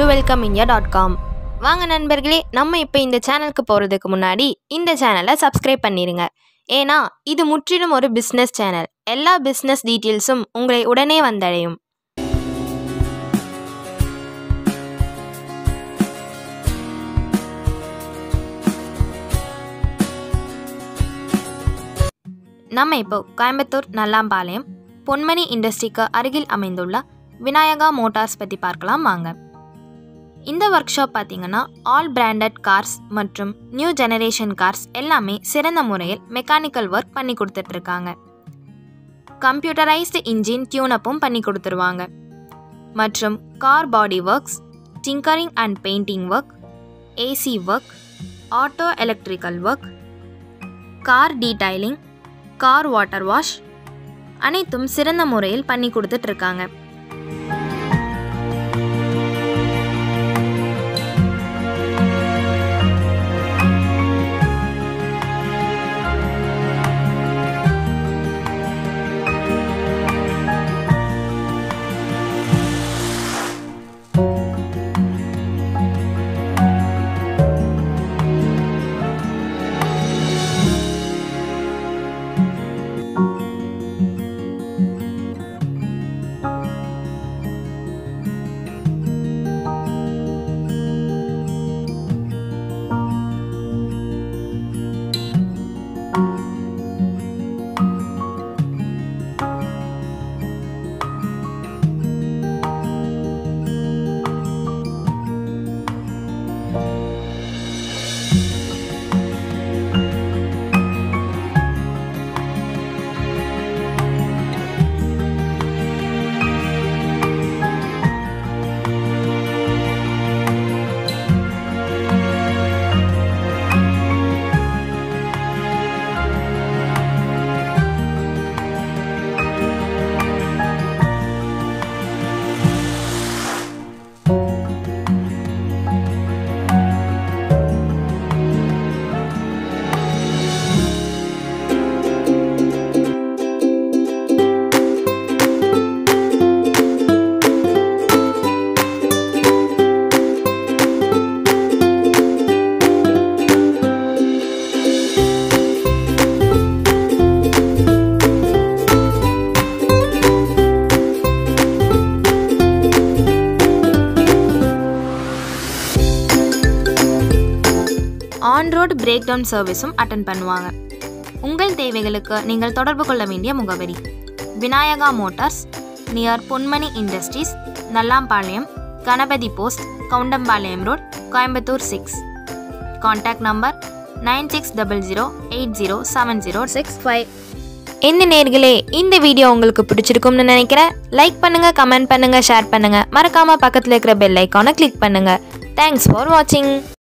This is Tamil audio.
to welcome India dot com வாங்க நண்பர்களே நம்ம இப்போ இந்த சேனலுக்கு போகிறதுக்கு முன்னாடி இந்த சேனலை சப்ஸ்கிரைப் பண்ணிடுங்க ஏன்னா இது முற்றிலும் ஒரு பிஸ்னஸ் சேனல் எல்லா பிஸ்னஸ் டீட்டெயில்ஸும் உங்களை உடனே வந்தடையும் நம்ம இப்போ கோயம்புத்தூர் நல்லாம்பாளையம் பொன்மணி இண்டஸ்ட்ரிக்கு அருகில் அமைந்துள்ள விநாயகா மோட்டார்ஸ் பற்றி பார்க்கலாம் வாங்க இந்த ஒர்க் ஷாப் பார்த்தீங்கன்னா ஆல் பிராண்டட் கார்ஸ் மற்றும் நியூ ஜெனரேஷன் கார்ஸ் எல்லாமே சிறந்த முறையில் மெக்கானிக்கல் ஒர்க் பண்ணி கொடுத்துட்ருக்காங்க கம்ப்யூட்டரைஸ்டு இன்ஜின் டியூனப்பும் பண்ணி கொடுத்துருவாங்க மற்றும் car body works tinkering and painting work AC work auto electrical work car detailing car water wash அனைத்தும் சிறந்த முறையில் பண்ணி கொடுத்துட்ருக்காங்க ஆன் ரோடு பிரேக் டவுன் சர்வீஸும் அட்டன் பண்ணுவாங்க உங்கள் தேவைகளுக்கு நீங்கள் தொடர்பு கொள்ள வேண்டிய முகவரி Vinayaka Motors near Ponmani Industries Nallampalayam Ganapathi post Kavundampalayam road Coimbatore six contact number nine six double zero eight zero seven zero six five என்ன நேர்களே இந்த வீடியோ உங்களுக்கு பிடிச்சிருக்கும்னு நினைக்கிறேன் லைக் பண்ணுங்க கமெண்ட் பண்ணுங்க ஷேர் பண்ணுங்க மறக்காம பக்கத்தில் இருக்கிற பெல் ஐக்கானை கிளிக் பண்ணுங்க தேங்க்ஸ் ஃபார் வாட்சிங்